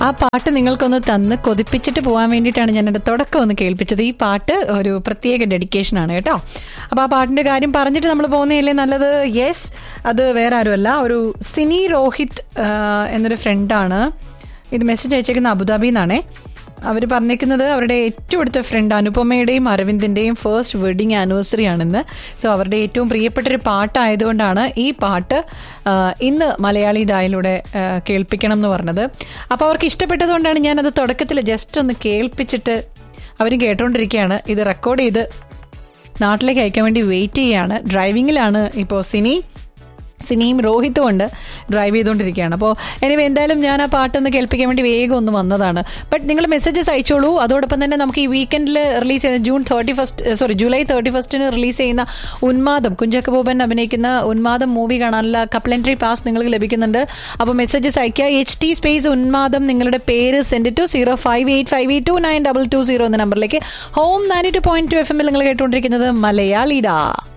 ആ പാട്ട് നിങ്ങൾക്കൊന്ന് തന്ന് കൊതിപ്പിച്ചിട്ട് പോകാൻ വേണ്ടിയിട്ടാണ് ഞാൻ എൻ്റെ തുടക്കം ഒന്ന് കേൾപ്പിച്ചത് ഈ പാട്ട് ഒരു പ്രത്യേക ഡെഡിക്കേഷൻ ആണ് കേട്ടോ അപ്പോൾ ആ പാട്ടിൻ്റെ കാര്യം പറഞ്ഞിട്ട് നമ്മൾ പോകുന്നതല്ലേ നല്ലത് യെസ് അത് വേറെ ആരുമല്ല ഒരു സിനി രോഹിത് ആ, എന്നൊരു ഫ്രണ്ടാണ് ഇത് മെസ്സേജ് അയച്ചേക്കുന്ന അബുദാബിയിൽ നിന്നാണേ അവർ പറഞ്ഞേക്കുന്നത് അവരുടെ ഏറ്റവും അടുത്ത ഫ്രണ്ട് അനുപമയുടെയും അരവിന്ദിൻ്റെയും ഫസ്റ്റ് വെഡിങ് ആനിവേഴ്സറി ആണെന്ന് സോ അവരുടെ ഏറ്റവും പ്രിയപ്പെട്ടൊരു പാട്ടായതുകൊണ്ടാണ് ഈ പാട്ട് ആ, ഇന്ന് മലയാളി ഡായിലൂടെ ആ, കേൾപ്പിക്കണം എന്ന് പറഞ്ഞത് അപ്പോൾ അവർക്ക് ഇഷ്ടപ്പെട്ടതുകൊണ്ടാണ് ഞാനത് തുടക്കത്തിൽ ജസ്റ്റ് ഒന്ന് കേൾപ്പിച്ചിട്ട് അവരും കേട്ടോണ്ടിരിക്കുകയാണ് ഇത് റെക്കോർഡ് ചെയ്ത് നാട്ടിലേക്ക് അയക്കാൻ വേണ്ടി വെയിറ്റ് ചെയ്യാണ് ഡ്രൈവിങ്ങിലാണ് ഇപ്പോൾ സിനി സിനിയും രോഹിത്തും ഉണ്ട് ഡ്രൈവ് ചെയ്തുകൊണ്ടിരിക്കുകയാണ് അപ്പോൾ എനിവേ എന്തായാലും ഞാൻ ആ പാട്ടൊന്ന് കേൾപ്പിക്കാൻ വേണ്ടി വേഗം ഒന്ന് വന്നതാണ് ബട്ട് നിങ്ങൾ മെസ്സേജസ് അയച്ചോളൂ അതോടൊപ്പം തന്നെ നമുക്ക് ഈ വീക്കെൻഡിൽ റിലീസ് ചെയ്യുന്ന June thirty first sorry July thirty ഫസ്റ്റിന് റിലീസ് ചെയ്യുന്ന ഉന്മാദം കുഞ്ചക്ക ബോബൻ അഭിനയിക്കുന്ന ഉന്മാദം മൂവി കാണാനുള്ള കപ്ലൻട്രി പാസ് നിങ്ങൾക്ക് ലഭിക്കുന്നുണ്ട് അപ്പോൾ മെസ്സേജസ് അയക്കുക എച്ച് ടി സ്പേസ് ഉന്മാദം നിങ്ങളുടെ പേര് send to zero five eight five eight two nine double two zero എന്ന നമ്പറിലേക്ക് home ninety two point two F എമ്മിൽ നിങ്ങൾ കേട്ടുകൊണ്ടിരിക്കുന്നത് മലയാളിഡാ